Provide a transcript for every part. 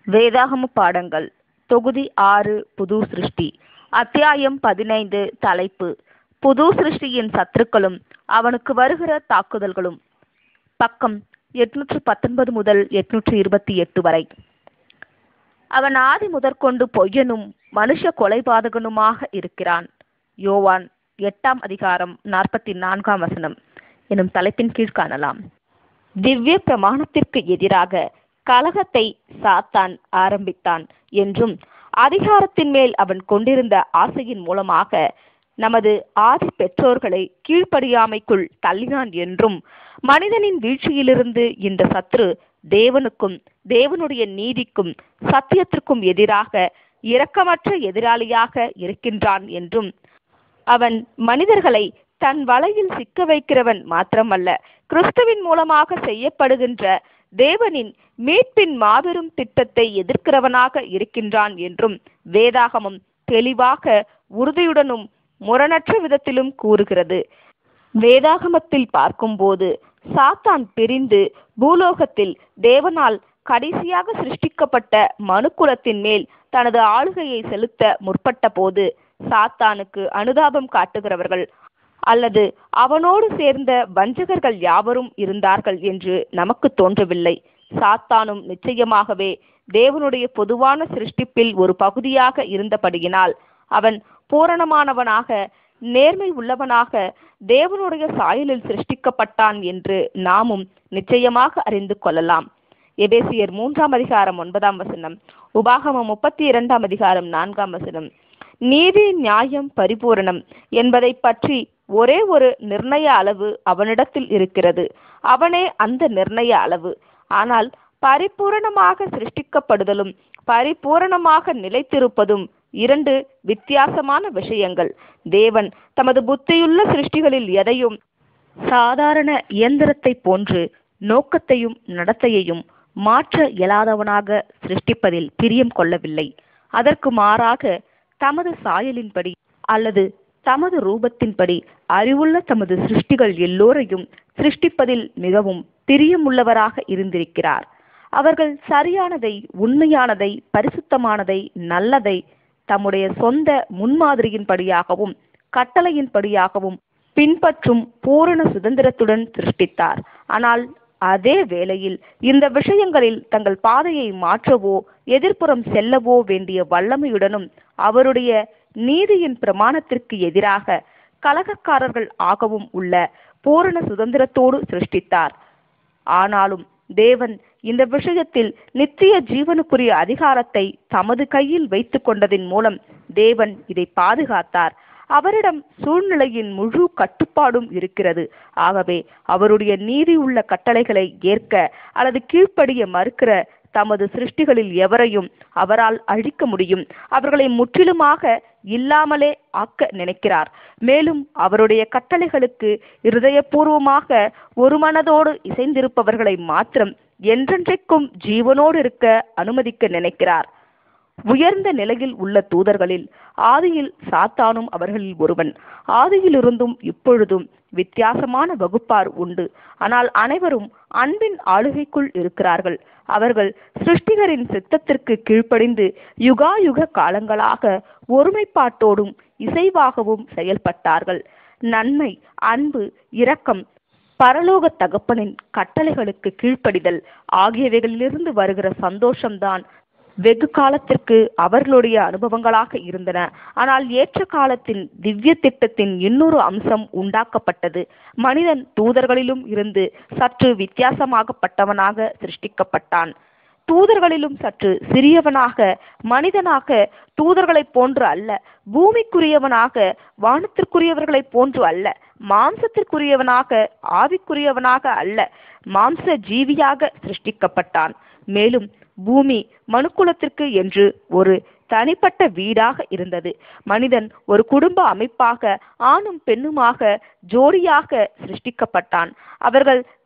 வேதாகம பாடங்கள் தொகுதி ஆறு புது சிருஷ்டி அத்தியாயம் பதினைந்து தலைப்பு புது சிருஷ்டியின் சத்துருக்களும் அவனுக்கு வருகிற தாக்குதல்களும் பக்கம் எட்நூற்று பத்தொன்பது முதல் எட்நூற்று இருபத்தி எட்டு வரை அவன் ஆதி முதற்கொண்டு பொய்யனும் மனுஷ கொலைபாதகனுமாக இருக்கிறான் யோவான் எட்டாம் அதிகாரம் நாற்பத்தி நான்காம் வசனம் எனும் தலைப்பின் கீழ் காணலாம் திவ்ய பிரமாணத்திற்கு எதிராக கலகத்தை சாத்தான் ஆரம்பித்தான் என்றும் அதிகாரத்தின் மேல் அவன் கொண்டிருந்த ஆசையின் மூலமாக நமது ஆதி பெற்றோர்களை கீழ்ப்படியாமைக்குள் தள்ளினான் என்றும் மனிதனின் வீழ்ச்சியிலிருந்து இந்த சத்ரு தேவனுக்கும் தேவனுடைய நீதிக்கும் சத்தியத்திற்கும் எதிராக இரக்கமற்ற எதிராளியாக இருக்கின்றான் என்றும் அவன் மனிதர்களை தன் வலையில் சிக்க வைக்கிறவன் மாத்திரமல்ல கிறிஸ்துவின் மூலமாக செய்யப்படுகின்ற தேவனின் மீட்பின் மாபெரும் திட்டத்தை எதிர்க்கிறவனாக இருக்கின்றான் என்றும் வேதாகமம் தெளிவாக உறுதியுடனும் முரணற்ற விதத்திலும் கூறுகிறது வேதாகமத்தில் பார்க்கும்போது சாத்தான் பிரிந்து பூலோகத்தில் தேவனால் கடைசியாக சிருஷ்டிக்கப்பட்ட மனுக்குலத்தின் மேல் தனது ஆளுகையை செலுத்த முற்பட்ட போது சாத்தானுக்கு அனுதாபம் காட்டுகிறவர்கள் அல்லது அவனோடு சேர்ந்த வஞ்சகர்கள் யாவரும் இருந்தார்கள் என்று நமக்கு தோன்றவில்லை சாத்தானும் நிச்சயமாகவே தேவனுடைய பொதுவான சிருஷ்டிப்பில் ஒரு பகுதியாக இருந்தபடியினால் அவன் பூரணமானவனாக நேர்மை உள்ளவனாக தேவனுடைய சாயலில் சிருஷ்டிக்கப்பட்டான் என்று நாமும் நிச்சயமாக அறிந்து கொள்ளலாம் எபேசியர் மூன்றாம் அதிகாரம் ஒன்பதாம் வசனம் உபாகமம் முப்பத்தி இரண்டாம் அதிகாரம் நான்காம் வசனம் நீதி நியாயம் பரிபூரணம் என்பதை பற்றி ஒரே ஒரு நிர்ணய அளவு அவனிடத்தில் இருக்கிறது அவனே அந்த நிர்ணய அளவு ஆனால் பரிபூரணமாக சிருஷ்டிக்கப்படுதலும் பரிபூரணமாக நிலைத்திருப்பதும் இரண்டு வித்தியாசமான விஷயங்கள் தேவன் தமது புத்தியுள்ள சிருஷ்டிகளில் எதையும் சாதாரண இயந்திரத்தை போன்று நோக்கத்தையும் நடத்தையையும் மாற்ற இயலாதவனாக சிருஷ்டிப்பதில் பிரியம் கொள்ளவில்லை அதற்கு மாறாக தமது சாயலின்படி அல்லது தமது ரூபத்தின்படி அறிவுள்ள தமது சிருஷ்டிகள் எல்லோரையும் சிருஷ்டிப்பதில் மிகவும் பிரியமுள்ளவராக இருந்திருக்கிறார் அவர்கள் சரியானதை உண்மையானதை பரிசுத்தமானதை நல்லதை தம்முடைய சொந்த முன்மாதிரியின்படியாகவும் கட்டளையின்படியாகவும் பின்பற்றும் பூரண சுதந்திரத்துடன் சிருஷ்டித்தார் ஆனால் அதே வேளையில் இந்த விஷயங்களில் தங்கள் பாதையை மாற்றவோ எதிர்ப்புறம் செல்லவோ வேண்டிய வல்லமையுடனும் அவருடைய நீதியின் பிரமாணத்திற்கு எதிராக கலகக்காரர்கள் ஆகவும் உள்ள பூரண சுதந்திரத்தோடு சிருஷ்டித்தார் ஆனாலும் தேவன் இந்த விஷயத்தில் நித்திய ஜீவனுக்குரிய அதிகாரத்தை தமது கையில் வைத்து கொண்டதின் மூலம் தேவன் இதை பாதுகாத்தார் அவரிடம் சூழ்நிலையின் முழு கட்டுப்பாடும் இருக்கிறது ஆகவே அவருடைய நீதி உள்ள கட்டளைகளை ஏற்க அல்லது கீழ்ப்படிய மறுக்கிற தமது சிருஷ்டிகளில் எவரையும் அவரால் அழிக்க முடியும் அவர்களை முற்றிலுமாக இல்லாமலே ஆக்க நினைக்கிறார் மேலும் அவருடைய கட்டளைகளுக்கு இருதயபூர்வமாக ஒரு மனதோடு இசைந்திருப்பவர்களை மாத்திரம் என்றென்றைக்கும் ஜீவனோடு இருக்க அனுமதிக்க நினைக்கிறார் உயர்ந்த நிலையில் உள்ள தூதர்களில் ஆதியில் சாத்தானும் அவர்களில் ஒருவன் ஆதியிலிருந்தும் இப்பொழுதும் வித்தியாசமான வகுப்பார் உண்டு ஆனால் அனைவரும் அன்பின் ஆளுகைக்குள் இருக்கிறார்கள் அவர்கள் சிருஷ்டிகரின் சித்தத்திற்கு கீழ்ப்படிந்து யுகாயுக காலங்களாக ஒருமைப்பாட்டோடும் இசைவாகவும் செயல்பட்டார்கள் நன்மை அன்பு இரக்கம் பரலோக தகப்பனின் கட்டளைகளுக்கு கீழ்ப்படிதல் ஆகியவைகளிலிருந்து வருகிற சந்தோஷம்தான் வெகு காலத்திற்கு அவர்களுடைய அனுபவங்களாக இருந்தன ஆனால் ஏற்ற காலத்தின் திவ்ய திட்டத்தின் இன்னொரு அம்சம் உண்டாக்கப்பட்டது மனிதன் தூதர்களிலும் இருந்து சற்று வித்தியாசமாகப்பட்டவனாக சிருஷ்டிக்கப்பட்டான் தூதர்களிலும் சற்று சிறியவனாக மனிதனாக தூதர்களைப் போன்று அல்ல பூமிக்குரியவனாக வானத்திற்குரியவர்களைப் போன்று அல்ல மாம்சத்திற்குரியவனாக ஆவிக்குரியவனாக அல்ல மாம்ச ஜீவியாக சிருஷ்டிக்கப்பட்டான் மேலும் பூமி மனுக்குலத்திற்கு என்று ஒரு தனிப்பட்ட வீடாக இருந்தது மனிதன் ஒரு குடும்ப அமைப்பாக ஆணும் பெண்ணுமாக ஜோடியாக சிருஷ்டிக்கப்பட்டான் அவர்கள்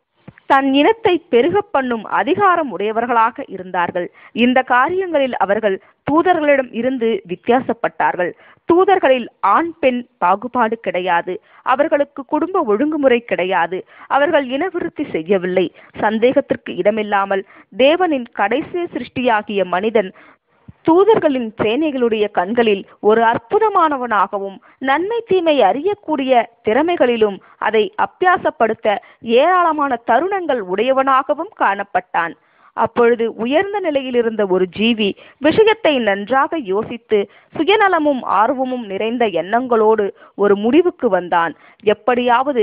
தன் இனத்தை பெருகப் பண்ணும் அதிகாரம் உடையவர்களாக இருந்தார்கள் இந்த காரியங்களில் அவர்கள் தூதர்களிடம் இருந்து வித்தியாசப்பட்டார்கள் தூதர்களில் ஆண் பெண் பாகுபாடு கிடையாது அவர்களுக்கு குடும்ப ஒழுங்குமுறை கிடையாது அவர்கள் இனவிருத்தி செய்யவில்லை சந்தேகத்திற்கு இடமில்லாமல் தேவனின் கடைசி சிருஷ்டியாகிய மனிதன் தூதர்களின் சேனைகளுடைய கண்களில் ஒரு அற்புதமானவனாகவும் நன்மை தீமை அறியக்கூடிய திறமைகளிலும் அதை அப்பியாசப்படுத்த ஏராளமான தருணங்கள் உடையவனாகவும் காணப்பட்டான் அப்பொழுது உயர்ந்த நிலையில் இருந்த ஒரு ஜீவி விஷயத்தை நன்றாக யோசித்து சுயநலமும் ஆர்வமும் நிறைந்த எண்ணங்களோடு ஒரு முடிவுக்கு வந்தான் எப்படியாவது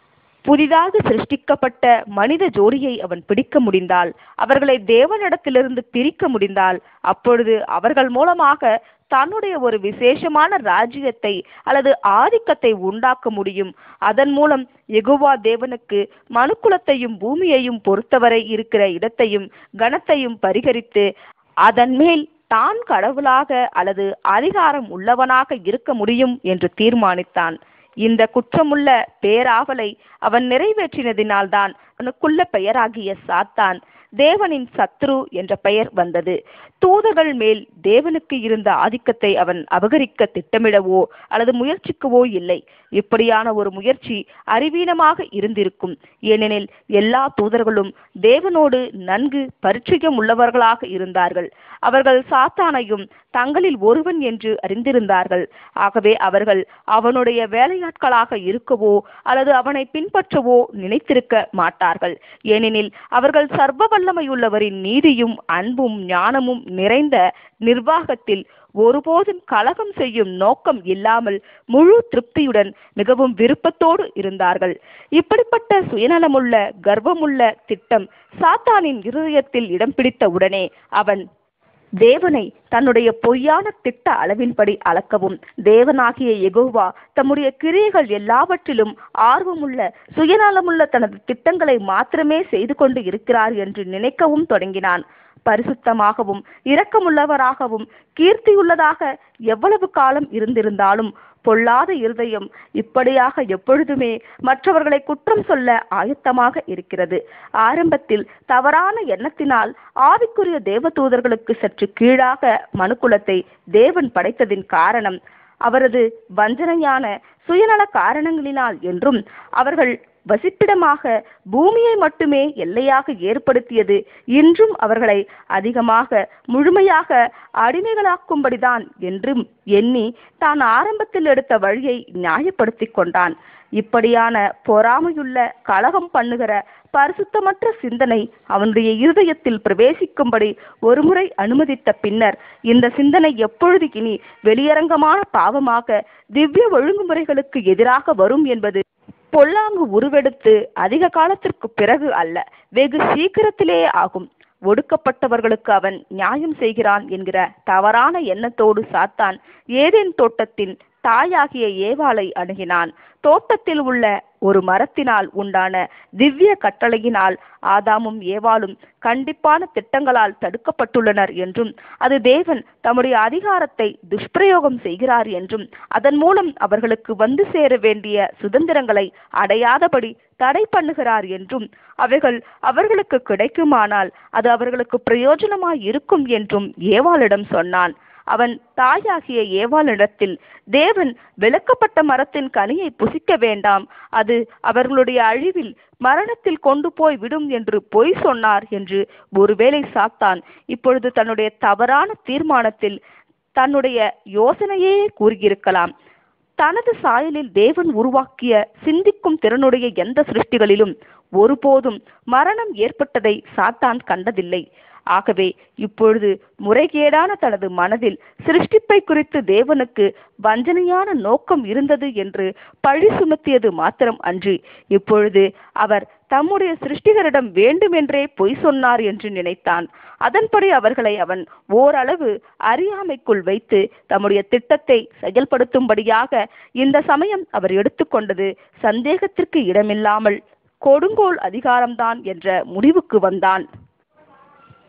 புதிதாக சிருஷ்டிக்கப்பட்ட மனித ஜோடியை அவன் பிடிக்க முடிந்தால் அவர்களை தேவனிடத்திலிருந்து பிரிக்க முடிந்தால் அப்பொழுது அவர்கள் மூலமாக தன்னுடைய ஒரு விசேஷமான ராஜ்யத்தை அல்லது ஆதிக்கத்தை உண்டாக்க முடியும் அதன் மூலம் எகுவா தேவனுக்கு மனுக்குலத்தையும் பூமியையும் பொறுத்தவரை இருக்கிற இடத்தையும் கனத்தையும் பரிகரித்து அதன் மேல் தான் கடவுளாக அல்லது அதிகாரம் உள்ளவனாக இருக்க முடியும் என்று தீர்மானித்தான் இந்த குற்றமுள்ள பேராவலை அவன் நிறைவேற்றினதினால்தான் அவனுக்குள்ள பெயராகிய சாத்தான் தேவனின் சத்ரு என்ற பெயர் வந்தது தூதர்கள் மேல் தேவனுக்கு இருந்த ஆதிக்கத்தை அவன் அபகரிக்க திட்டமிடவோ அல்லது முயற்சிக்கவோ இல்லை இப்படியான ஒரு முயற்சி அறிவீனமாக இருந்திருக்கும் ஏனெனில் எல்லா தூதர்களும் தேவனோடு நன்கு பரிச்சயம் உள்ளவர்களாக இருந்தார்கள் அவர்கள் சாத்தானையும் தங்களில் ஒருவன் என்று அறிந்திருந்தார்கள் ஆகவே அவர்கள் அவனுடைய வேலையாட்களாக இருக்கவோ அல்லது அவனை பின்பற்றவோ நினைத்திருக்க மாட்டார்கள் ஏனெனில் அவர்கள் சர்வ வல்லமையுள்ளவரின் நீதியும் அன்பும் ஞானமும் நிறைந்த நிர்வாகத்தில் ஒருபோதும் கலகம் செய்யும் நோக்கம் இல்லாமல் முழு திருப்தியுடன் மிகவும் விருப்பத்தோடு இருந்தார்கள் இப்படிப்பட்ட சுயநலமுள்ள கர்வமுள்ள திட்டம் சாத்தானின் இருதயத்தில் இடம் பிடித்த உடனே அவன் தேவனை தன்னுடைய பொய்யான திட்ட அளவின்படி அளக்கவும் தேவனாகிய எகோவா தம்முடைய கிரியைகள் எல்லாவற்றிலும் ஆர்வமுள்ள சுயநலமுள்ள தனது திட்டங்களை மாத்திரமே செய்து கொண்டு இருக்கிறார் என்று நினைக்கவும் தொடங்கினான் பரிசுத்தமாகவும் இரக்கமுள்ளவராகவும் கீர்த்தியுள்ளதாக எவ்வளவு காலம் இருந்திருந்தாலும் பொல்லாத இருதயம் இப்படியாக எப்பொழுதுமே மற்றவர்களை குற்றம் சொல்ல ஆயத்தமாக இருக்கிறது ஆரம்பத்தில் தவறான எண்ணத்தினால் ஆவிக்குரிய தேவதூதர்களுக்கு சற்று கீழாக மனுக்குலத்தை தேவன் படைத்ததின் காரணம் அவரது வஞ்சனையான சுயநல காரணங்களினால் என்றும் அவர்கள் வசிப்பிடமாக பூமியை மட்டுமே எல்லையாக ஏற்படுத்தியது இன்றும் அவர்களை அதிகமாக முழுமையாக அடிமைகளாக்கும்படிதான் என்றும் எண்ணி தான் ஆரம்பத்தில் எடுத்த வழியை நியாயப்படுத்திக் கொண்டான் இப்படியான பொறாமையுள்ள கலகம் பண்ணுகிற பரிசுத்தமற்ற சிந்தனை அவனுடைய இருதயத்தில் பிரவேசிக்கும்படி ஒருமுறை அனுமதித்த பின்னர் இந்த சிந்தனை எப்பொழுது இனி வெளியரங்கமான பாவமாக திவ்ய ஒழுங்குமுறைகளுக்கு எதிராக வரும் என்பது பொல்லாங்கு உருவெடுத்து அதிக காலத்திற்கு பிறகு அல்ல வெகு சீக்கிரத்திலே ஆகும் ஒடுக்கப்பட்டவர்களுக்கு அவன் நியாயம் செய்கிறான் என்கிற தவறான எண்ணத்தோடு சாத்தான் ஏதேன் தோட்டத்தின் தாயாகிய ஏவாளை அணுகினான் தோட்டத்தில் உள்ள ஒரு மரத்தினால் உண்டான திவ்ய கட்டளையினால் ஆதாமும் ஏவாளும் கண்டிப்பான திட்டங்களால் தடுக்கப்பட்டுள்ளனர் என்றும் அது தேவன் தம்முடைய அதிகாரத்தை துஷ்பிரயோகம் செய்கிறார் என்றும் அதன் மூலம் அவர்களுக்கு வந்து சேர வேண்டிய சுதந்திரங்களை அடையாதபடி தடை பண்ணுகிறார் என்றும் அவைகள் அவர்களுக்கு கிடைக்குமானால் அது அவர்களுக்கு பிரயோஜனமாய் இருக்கும் என்றும் ஏவாளிடம் சொன்னான் அவன் தாயாகிய ஏவாளிடத்தில் தேவன் விளக்கப்பட்ட மரத்தின் கனியை புசிக்க வேண்டாம் அது அவர்களுடைய அழிவில் மரணத்தில் கொண்டு போய் விடும் என்று பொய் சொன்னார் என்று ஒருவேளை சாத்தான் இப்பொழுது தன்னுடைய தவறான தீர்மானத்தில் தன்னுடைய யோசனையே கூறியிருக்கலாம் தனது சாயலில் தேவன் உருவாக்கிய சிந்திக்கும் திறனுடைய எந்த சிருஷ்டிகளிலும் ஒருபோதும் மரணம் ஏற்பட்டதை சாத்தான் கண்டதில்லை ஆகவே இப்பொழுது முறைகேடான தனது மனதில் சிருஷ்டிப்பை குறித்து தேவனுக்கு வஞ்சனையான நோக்கம் இருந்தது என்று பழி சுமத்தியது மாத்திரம் அன்றி இப்பொழுது அவர் தம்முடைய சிருஷ்டிகரிடம் வேண்டுமென்றே பொய் சொன்னார் என்று நினைத்தான் அதன்படி அவர்களை அவன் ஓரளவு அறியாமைக்குள் வைத்து தம்முடைய திட்டத்தை செயல்படுத்தும்படியாக இந்த சமயம் அவர் எடுத்துக்கொண்டது சந்தேகத்திற்கு இடமில்லாமல் கொடுங்கோல் அதிகாரம்தான் என்ற முடிவுக்கு வந்தான்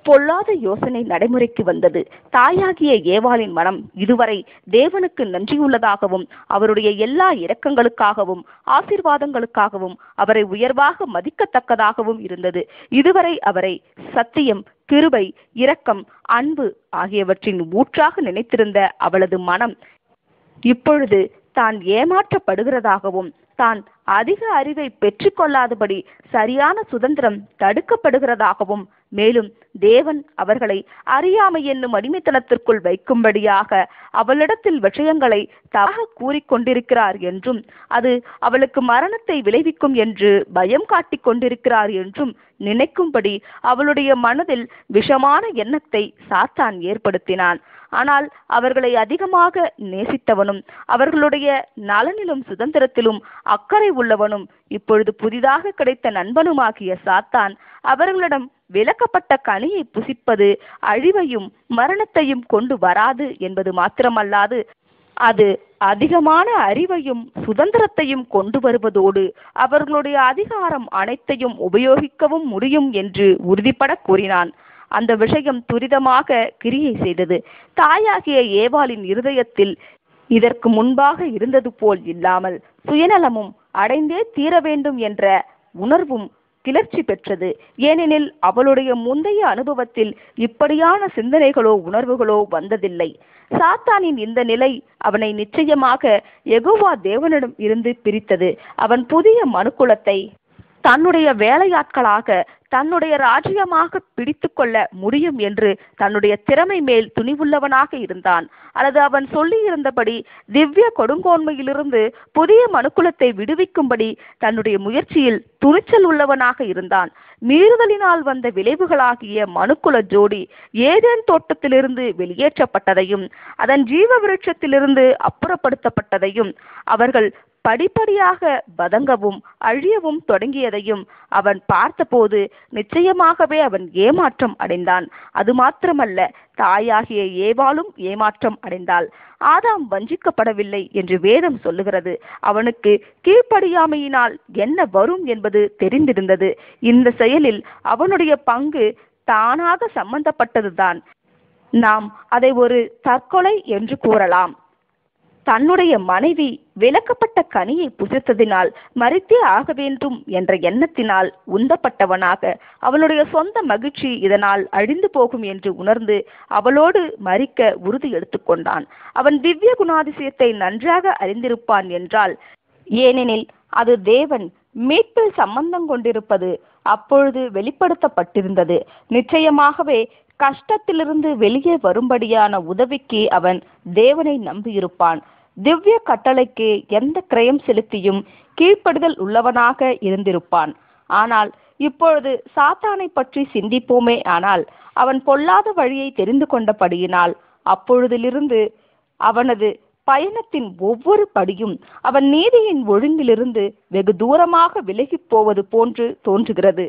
பொல்லாத யோசனை நடைமுறைக்கு வந்தது தாயாகிய ஏவாளின் மனம் இதுவரை தேவனுக்கு நன்றியுள்ளதாகவும் அவருடைய எல்லா இரக்கங்களுக்காகவும் ஆசீர்வாதங்களுக்காகவும் அவரை உயர்வாக மதிக்கத்தக்கதாகவும் இருந்தது இதுவரை அவரை சத்தியம் கிருபை இரக்கம் அன்பு ஆகியவற்றின் ஊற்றாக நினைத்திருந்த அவளது மனம் இப்பொழுது தான் ஏமாற்றப்படுகிறதாகவும் தான் அதிக அறிவை பெற்றுக்கொள்ளாதபடி சரியான சுதந்திரம் தடுக்கப்படுகிறதாகவும் மேலும் தேவன் அவர்களை அறியாமை என்னும் அடிமைத்தனத்திற்குள் வைக்கும்படியாக அவளிடத்தில் விஷயங்களை தவக கூறிக்கொண்டிருக்கிறார் என்றும் அது அவளுக்கு மரணத்தை விளைவிக்கும் என்று பயம் காட்டிக் கொண்டிருக்கிறார் என்றும் நினைக்கும்படி அவளுடைய மனதில் விஷமான எண்ணத்தை சாத்தான் ஏற்படுத்தினான் ஆனால் அவர்களை அதிகமாக நேசித்தவனும் அவர்களுடைய நலனிலும் சுதந்திரத்திலும் அக்கறை உள்ளவனும் இப்பொழுது புதிதாக கிடைத்த நண்பனுமாகிய சாத்தான் அவர்களிடம் விலக்கப்பட்ட கனியை புசிப்பது அழிவையும் மரணத்தையும் கொண்டு வராது என்பது மாத்திரமல்லாது அது அதிகமான அறிவையும் சுதந்திரத்தையும் கொண்டு வருவதோடு அவர்களுடைய அதிகாரம் அனைத்தையும் உபயோகிக்கவும் முடியும் என்று உறுதிபட கூறினான் அந்த விஷயம் துரிதமாக கிரியை செய்தது தாயாகிய ஏவாளின் இருதயத்தில் இதற்கு முன்பாக இருந்தது போல் இல்லாமல் சுயநலமும் அடைந்தே தீர வேண்டும் என்ற உணர்வும் கிளர்ச்சி பெற்றது ஏனெனில் அவளுடைய முந்தைய அனுபவத்தில் இப்படியான சிந்தனைகளோ உணர்வுகளோ வந்ததில்லை சாத்தானின் இந்த நிலை அவனை நிச்சயமாக எகோவா தேவனிடம் இருந்து பிரித்தது அவன் புதிய மனுக்குலத்தை தன்னுடைய வேலையாட்களாக தன்னுடைய ராஜ்யமாக பிடித்து கொள்ள முடியும் என்று தன்னுடைய திறமை மேல் துணிவுள்ளவனாக இருந்தான் அல்லது அவன் சொல்லியிருந்தபடி திவ்ய கொடுங்கோன்மையிலிருந்து புதிய மனுக்குலத்தை விடுவிக்கும்படி தன்னுடைய முயற்சியில் துணிச்சல் உள்ளவனாக இருந்தான் மீறுதலினால் வந்த விளைவுகளாகிய மனுக்குல ஜோடி ஏதேன் தோட்டத்திலிருந்து வெளியேற்றப்பட்டதையும் அதன் ஜீவ விருட்சத்திலிருந்து அப்புறப்படுத்தப்பட்டதையும் அவர்கள் படிப்படியாக வதங்கவும் அழியவும் தொடங்கியதையும் அவன் பார்த்தபோது நிச்சயமாகவே அவன் ஏமாற்றம் அடைந்தான் அது மாத்திரமல்ல தாயாகிய ஏவாளும் ஏமாற்றம் அடைந்தாள் ஆதாம் வஞ்சிக்கப்படவில்லை என்று வேதம் சொல்லுகிறது அவனுக்கு கீழ்ப்படியாமையினால் என்ன வரும் என்பது தெரிந்திருந்தது இந்த செயலில் அவனுடைய பங்கு தானாக சம்பந்தப்பட்டதுதான் நாம் அதை ஒரு தற்கொலை என்று கூறலாம் தன்னுடைய மனைவி விலக்கப்பட்ட கனியை புசித்ததினால் மறித்தே ஆக வேண்டும் என்ற எண்ணத்தினால் உந்தப்பட்டவனாக அவளுடைய சொந்த மகிழ்ச்சி இதனால் அழிந்து போகும் என்று உணர்ந்து அவளோடு மறிக்க உறுதி எடுத்துக்கொண்டான் அவன் திவ்ய குணாதிசயத்தை நன்றாக அறிந்திருப்பான் என்றால் ஏனெனில் அது தேவன் மீட்பில் சம்பந்தம் கொண்டிருப்பது அப்பொழுது வெளிப்படுத்தப்பட்டிருந்தது நிச்சயமாகவே கஷ்டத்திலிருந்து வெளியே வரும்படியான உதவிக்கு அவன் தேவனை நம்பியிருப்பான் திவ்ய கட்டளைக்கு எந்த கிரயம் செலுத்தியும் கீழ்ப்படுதல் உள்ளவனாக இருந்திருப்பான் ஆனால் இப்பொழுது சாத்தானை பற்றி சிந்திப்போமே ஆனால் அவன் பொல்லாத வழியை தெரிந்து கொண்டபடியினால் அப்பொழுதிலிருந்து அவனது பயணத்தின் ஒவ்வொரு படியும் அவன் நீதியின் ஒழுங்கிலிருந்து வெகு தூரமாக விலகிப் போவது போன்று தோன்றுகிறது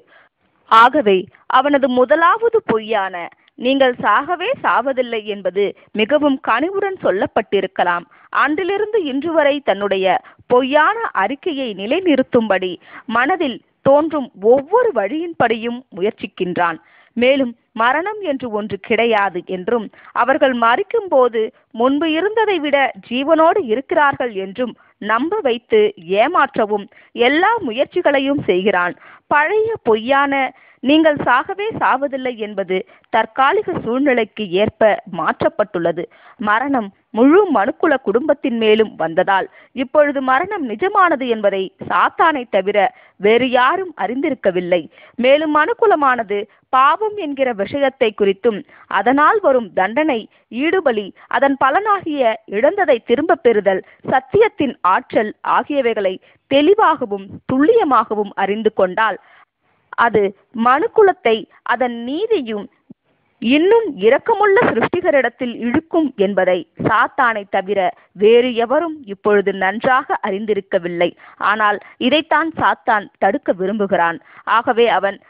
ஆகவே அவனது முதலாவது பொய்யான நீங்கள் சாகவே சாவதில்லை என்பது மிகவும் கனிவுடன் சொல்லப்பட்டிருக்கலாம் அன்றிலிருந்து இன்று வரை தன்னுடைய பொய்யான அறிக்கையை நிலைநிறுத்தும்படி மனதில் தோன்றும் ஒவ்வொரு வழியின்படியும் முயற்சிக்கின்றான் மேலும் மரணம் என்று ஒன்று கிடையாது என்றும் அவர்கள் மறிக்கும் போது முன்பு இருந்ததை விட ஜீவனோடு இருக்கிறார்கள் என்றும் நம்ப வைத்து ஏமாற்றவும் எல்லா முயற்சிகளையும் செய்கிறான் பழைய பொய்யான நீங்கள் சாகவே சாவதில்லை என்பது தற்காலிக சூழ்நிலைக்கு ஏற்ப மாற்றப்பட்டுள்ளது மரணம் முழு மனுக்குல குடும்பத்தின் மேலும் வந்ததால் இப்பொழுது மரணம் நிஜமானது என்பதை சாத்தானை தவிர வேறு யாரும் அறிந்திருக்கவில்லை மேலும் மனுக்குலமானது பாவம் என்கிற விஷயத்தை குறித்தும் அதனால் வரும் தண்டனை ஈடுபலி அதன் பலனாகிய இழந்ததை திரும்பப் பெறுதல் சத்தியத்தின் ஆற்றல் ஆகியவைகளை தெளிவாகவும் துல்லியமாகவும் அறிந்து கொண்டால் அது மனுக்குலத்தை அதன் நீதியும் இன்னும் இரக்கமுள்ள சிருஷ்டிகரிடத்தில் இழுக்கும் என்பதை சாத்தானை தவிர வேறு எவரும் இப்பொழுது நன்றாக அறிந்திருக்கவில்லை ஆனால் இதைத்தான் சாத்தான் தடுக்க விரும்புகிறான் ஆகவே அவன்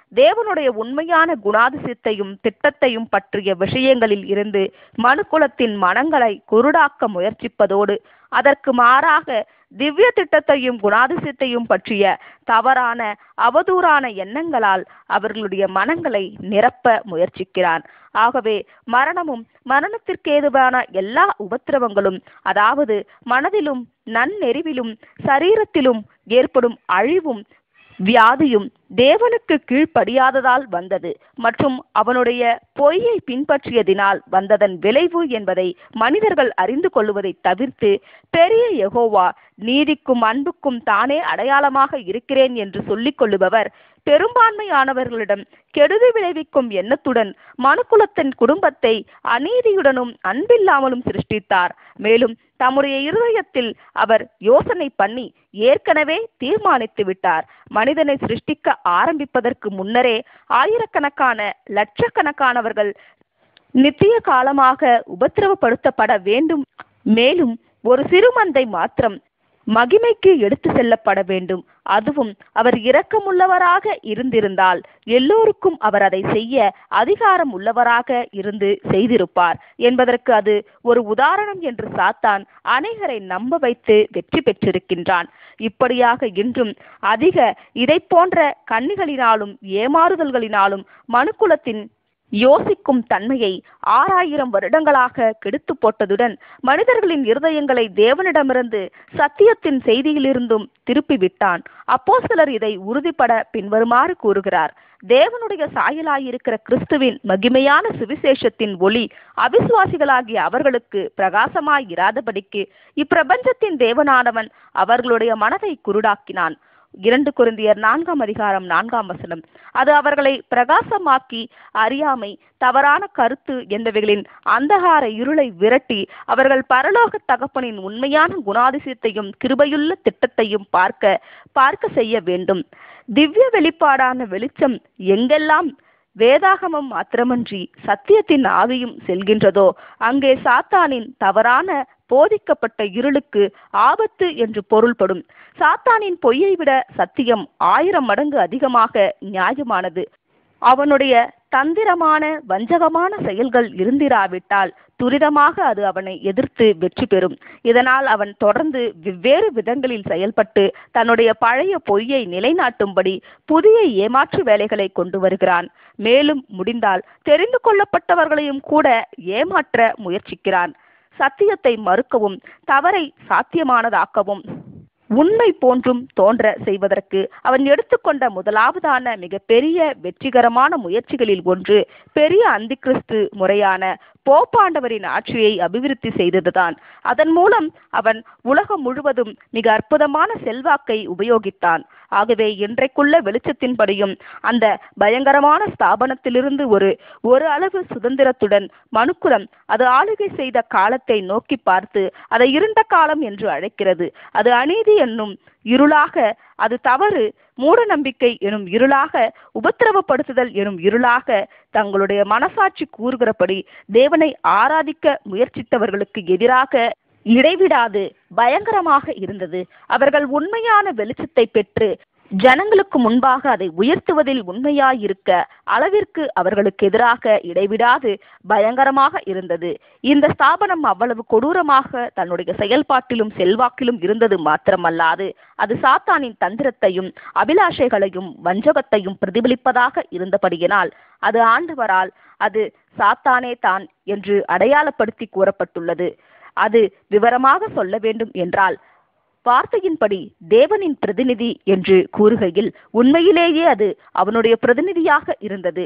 தேவனுடைய உண்மையான குணாதிசயத்தையும் திட்டத்தையும் பற்றிய விஷயங்களில் இருந்து மனுக்குலத்தின் மனங்களை குருடாக்க முயற்சிப்பதோடு அதற்கு மாறாக திவ்ய திட்டத்தையும் குணாதிசயத்தையும் பற்றிய தவறான அவதூறான எண்ணங்களால் அவர்களுடைய மனங்களை நிரப்ப முயற்சிக்கிறான் ஆகவே மரணமும் மரணத்திற்கேதுவான எல்லா உபத்திரவங்களும் அதாவது மனதிலும் நன்னெறிவிலும் சரீரத்திலும் ஏற்படும் அழிவும் வியாதியும் தேவனுக்கு கீழ்ப்படியாததால் வந்தது மற்றும் அவனுடைய பொய்யை பின்பற்றியதினால் வந்ததன் விளைவு என்பதை மனிதர்கள் அறிந்து கொள்வதை தவிர்த்து பெரிய யெகோவா நீதிக்கும் அன்புக்கும் தானே அடையாளமாக இருக்கிறேன் என்று சொல்லிக் கொள்ளுபவர் பெரும்பான்மையானவர்களிடம் கெடுதி விளைவிக்கும் எண்ணத்துடன் மனுக்குலத்தின் குடும்பத்தை அநீதியுடனும் அன்பில்லாமலும் சிருஷ்டித்தார் மேலும் தம்முடைய இருதயத்தில் அவர் யோசனை பண்ணி ஏற்கனவே தீர்மானித்து விட்டார் மனிதனை சிருஷ்டிக்க ஆரம்பிப்பதற்கு முன்னரே ஆயிரக்கணக்கான லட்சக்கணக்கானவர்கள் நித்திய காலமாக உபத்திரவப்படுத்தப்பட வேண்டும் மேலும் ஒரு சிறுமந்தை மாத்திரம் மகிமைக்கு எடுத்து செல்லப்பட வேண்டும் அதுவும் அவர் இரக்கமுள்ளவராக இருந்திருந்தால் எல்லோருக்கும் அவர் அதை செய்ய அதிகாரம் உள்ளவராக இருந்து செய்திருப்பார் என்பதற்கு அது ஒரு உதாரணம் என்று சாத்தான் அநேகரை நம்ப வைத்து வெற்றி பெற்றிருக்கின்றான் இப்படியாக இன்றும் அதிக இதை போன்ற கண்ணிகளினாலும் ஏமாறுதல்களினாலும் மனுக்குலத்தின் யோசிக்கும் தன்மையை ஆறாயிரம் வருடங்களாக கெடுத்து போட்டதுடன் மனிதர்களின் இருதயங்களை தேவனிடமிருந்து சத்தியத்தின் செய்தியிலிருந்தும் திருப்பி விட்டான் அப்போ சிலர் இதை உறுதிப்பட பின்வருமாறு கூறுகிறார் தேவனுடைய சாயலாயிருக்கிற கிறிஸ்துவின் மகிமையான சுவிசேஷத்தின் ஒளி அவிசுவாசிகளாகிய அவர்களுக்கு பிரகாசமாய் இராதபடிக்கு இப்பிரபஞ்சத்தின் தேவனானவன் அவர்களுடைய மனதை குருடாக்கினான் இரண்டு குருந்தியர் நான்காம் அதிகாரம் நான்காம் வசனம் அது அவர்களை பிரகாசமாக்கி அறியாமை தவறான கருத்து என்பவைகளின் அந்தகார இருளை விரட்டி அவர்கள் பரலோக தகப்பனின் உண்மையான குணாதிசயத்தையும் கிருபையுள்ள திட்டத்தையும் பார்க்க பார்க்க செய்ய வேண்டும் திவ்ய வெளிப்பாடான வெளிச்சம் எங்கெல்லாம் வேதாகமம் மாத்திரமன்றி சத்தியத்தின் ஆவியும் செல்கின்றதோ அங்கே சாத்தானின் தவறான போதிக்கப்பட்ட இருளுக்கு ஆபத்து என்று பொருள்படும் சாத்தானின் பொய்யை விட சத்தியம் ஆயிரம் மடங்கு அதிகமாக நியாயமானது அவனுடைய தந்திரமான வஞ்சகமான செயல்கள் இருந்திராவிட்டால் துரிதமாக அது அவனை எதிர்த்து வெற்றி பெறும் இதனால் அவன் தொடர்ந்து வெவ்வேறு விதங்களில் செயல்பட்டு தன்னுடைய பழைய பொய்யை நிலைநாட்டும்படி புதிய ஏமாற்று வேலைகளை கொண்டு வருகிறான் மேலும் முடிந்தால் தெரிந்து கொள்ளப்பட்டவர்களையும் கூட ஏமாற்ற முயற்சிக்கிறான் சத்தியத்தை மறுக்கவும் தவறை சாத்தியமானதாக்கவும் உண்மை போன்றும் தோன்ற செய்வதற்கு அவன் எடுத்துக்கொண்ட முதலாவதான மிகப்பெரிய வெற்றிகரமான முயற்சிகளில் ஒன்று பெரிய அந்திகிறிஸ்து முறையான போப்பாண்டவரின் ஆட்சியை அபிவிருத்தி செய்ததுதான் அதன் மூலம் அவன் உலகம் முழுவதும் மிக அற்புதமான செல்வாக்கை உபயோகித்தான் ஆகவே இன்றைக்குள்ள வெளிச்சத்தின்படியும் அந்த பயங்கரமான ஸ்தாபனத்திலிருந்து ஒரு ஒரு அளவு சுதந்திரத்துடன் மனுக்குலம் அது ஆளுகை செய்த காலத்தை நோக்கி பார்த்து அதை இருண்ட காலம் என்று அழைக்கிறது அது அநீதி என்னும் இருளாக அது தவறு மூட நம்பிக்கை எனும் இருளாக உபத்திரவப்படுத்துதல் எனும் இருளாக தங்களுடைய மனசாட்சி கூறுகிறபடி தேவனை ஆராதிக்க முயற்சித்தவர்களுக்கு எதிராக இடைவிடாது பயங்கரமாக இருந்தது அவர்கள் உண்மையான வெளிச்சத்தை பெற்று ஜனங்களுக்கு முன்பாக அதை உயர்த்துவதில் உண்மையாயிருக்க அளவிற்கு அவர்களுக்கு எதிராக இடைவிடாது பயங்கரமாக இருந்தது இந்த ஸ்தாபனம் அவ்வளவு கொடூரமாக தன்னுடைய செயல்பாட்டிலும் செல்வாக்கிலும் இருந்தது மாத்திரமல்லாது அது சாத்தானின் தந்திரத்தையும் அபிலாஷைகளையும் வஞ்சகத்தையும் பிரதிபலிப்பதாக இருந்தபடியினால் அது ஆண்டவரால் அது சாத்தானே தான் என்று அடையாளப்படுத்தி கூறப்பட்டுள்ளது அது விவரமாக சொல்ல வேண்டும் என்றால் வார்த்தையின்படி தேவனின் பிரதிநிதி என்று கூறுகையில் உண்மையிலேயே அது அவனுடைய பிரதிநிதியாக இருந்தது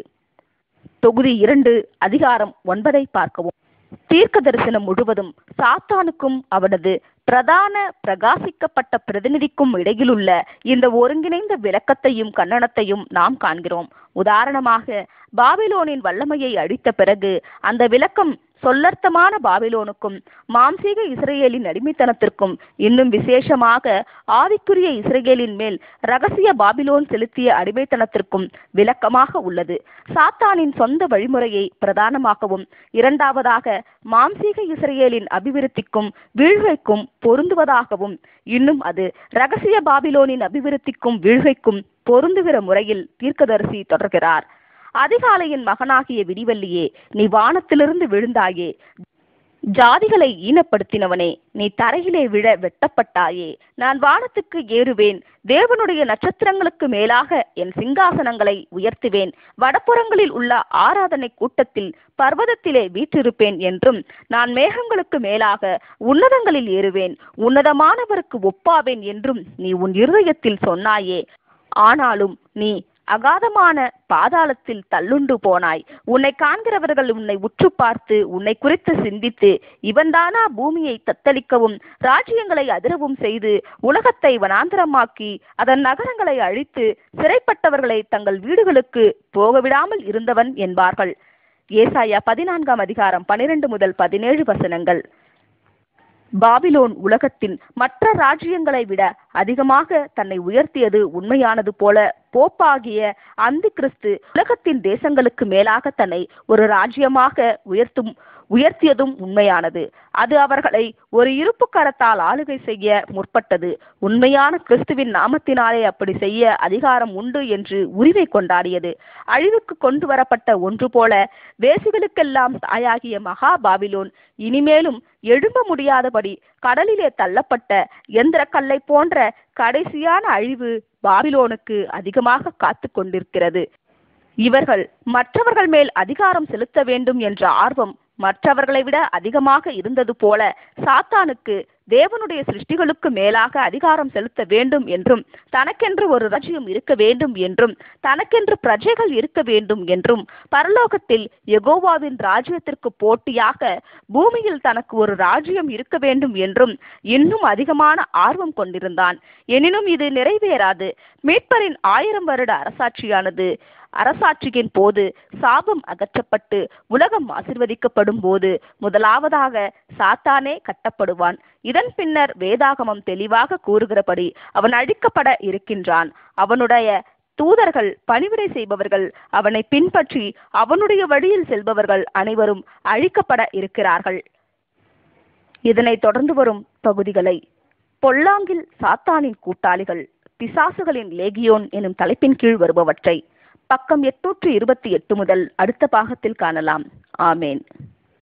தொகுதி இரண்டு அதிகாரம் ஒன்பதை பார்க்கவும் தீர்க்க தரிசனம் முழுவதும் சாத்தானுக்கும் அவனது பிரதான பிரகாசிக்கப்பட்ட பிரதிநிதிக்கும் இடையிலுள்ள இந்த ஒருங்கிணைந்த விளக்கத்தையும் கன்னடத்தையும் நாம் காண்கிறோம் உதாரணமாக பாபிலோனின் வல்லமையை அழித்த பிறகு அந்த விளக்கம் சொல்லர்த்தமான பாபிலோனுக்கும் மாம்சீக இஸ்ரேலின் அடிமைத்தனத்திற்கும் இன்னும் விசேஷமாக ஆவிக்குரிய இஸ்ரேலின் மேல் ரகசிய பாபிலோன் செலுத்திய அடிமைத்தனத்திற்கும் விளக்கமாக உள்ளது சாத்தானின் சொந்த வழிமுறையை பிரதானமாகவும் இரண்டாவதாக மாம்சீக இஸ்ரேலின் அபிவிருத்திக்கும் வீழ்கைக்கும் பொருந்துவதாகவும் இன்னும் அது ரகசிய பாபிலோனின் அபிவிருத்திக்கும் வீழ்கைக்கும் பொருந்துகிற முறையில் தீர்க்கதரிசி தொடர்கிறார் அதிகாலையின் மகனாகிய விடிவல்லியே நீ வானத்திலிருந்து விழுந்தாயே ஜாதிகளை ஈனப்படுத்தினவனே நீ தரையிலே விழ வெட்டப்பட்டாயே நான் வானத்துக்கு ஏறுவேன் தேவனுடைய நட்சத்திரங்களுக்கு மேலாக என் சிங்காசனங்களை உயர்த்துவேன் வடப்புறங்களில் உள்ள ஆராதனை கூட்டத்தில் பர்வதத்திலே வீற்றிருப்பேன் என்றும் நான் மேகங்களுக்கு மேலாக உன்னதங்களில் ஏறுவேன் உன்னதமானவருக்கு ஒப்பாவேன் என்றும் நீ உன் இருதயத்தில் சொன்னாயே ஆனாலும் நீ அகாதமான பாதாளத்தில் தள்ளுண்டு போனாய் உன்னை காண்கிறவர்கள் உன்னை உற்று பார்த்து உன்னை குறித்து சிந்தித்து இவன்தானா பூமியை தத்தளிக்கவும் ராஜ்யங்களை அதிரவும் செய்து உலகத்தை வனாந்தரமாக்கி அதன் நகரங்களை அழித்து சிறைப்பட்டவர்களை தங்கள் வீடுகளுக்கு போகவிடாமல் இருந்தவன் என்பார்கள் ஏசாயா பதினான்காம் அதிகாரம் பனிரெண்டு முதல் பதினேழு வசனங்கள் பாபிலோன் உலகத்தின் மற்ற ராஜ்யங்களை விட அதிகமாக தன்னை உயர்த்தியது உண்மையானது போல போப்பாகிய அந்தி கிறிஸ்து உலகத்தின் தேசங்களுக்கு மேலாக தன்னை ஒரு ராஜ்யமாக உயர்த்தும் உயர்த்தியதும் உண்மையானது அது அவர்களை ஒரு இருப்பு கரத்தால் ஆளுகை செய்ய முற்பட்டது உண்மையான கிறிஸ்துவின் நாமத்தினாலே அப்படி செய்ய அதிகாரம் உண்டு என்று உரிமை கொண்டாடியது அழிவுக்கு கொண்டு வரப்பட்ட ஒன்று போல வேசிகளுக்கெல்லாம் தாயாகிய மகா பாபிலோன் இனிமேலும் எழும்ப முடியாதபடி கடலிலே தள்ளப்பட்ட எந்திர கல்லை போன்ற கடைசியான அழிவு பாபிலோனுக்கு அதிகமாக காத்து கொண்டிருக்கிறது இவர்கள் மற்றவர்கள் மேல் அதிகாரம் செலுத்த வேண்டும் என்ற ஆர்வம் மற்றவர்களை விட அதிகமாக இருந்தது போல சாத்தானுக்கு தேவனுடைய சிருஷ்டிகளுக்கு மேலாக அதிகாரம் செலுத்த வேண்டும் என்றும் தனக்கென்று ஒரு ராஜ்யம் இருக்க வேண்டும் என்றும் தனக்கென்று பிரஜைகள் இருக்க வேண்டும் என்றும் பரலோகத்தில் யெகோவாவின் ராஜ்யத்திற்கு போட்டியாக பூமியில் தனக்கு ஒரு ராஜ்யம் இருக்க வேண்டும் என்றும் இன்னும் அதிகமான ஆர்வம் கொண்டிருந்தான் எனினும் இது நிறைவேறாது மீட்பரின் ஆயிரம் வருட அரசாட்சியானது அரசாட்சியின் போது சாபம் அகற்றப்பட்டு உலகம் ஆசிர்வதிக்கப்படும் போது முதலாவதாக சாத்தானே கட்டப்படுவான் இதன் பின்னர் வேதாகமம் தெளிவாக கூறுகிறபடி அவன் அழிக்கப்பட இருக்கின்றான் அவனுடைய தூதர்கள் பணிவிடை செய்பவர்கள் அவனை பின்பற்றி அவனுடைய வழியில் செல்பவர்கள் அனைவரும் அழிக்கப்பட இருக்கிறார்கள் இதனை தொடர்ந்து வரும் பகுதிகளை பொல்லாங்கில் சாத்தானின் கூட்டாளிகள் பிசாசுகளின் லேகியோன் எனும் தலைப்பின் கீழ் வருபவற்றை பக்கம் எட்நூற்று இருபத்தி எட்டு முதல் அடுத்த பாகத்தில் காணலாம் ஆமேன்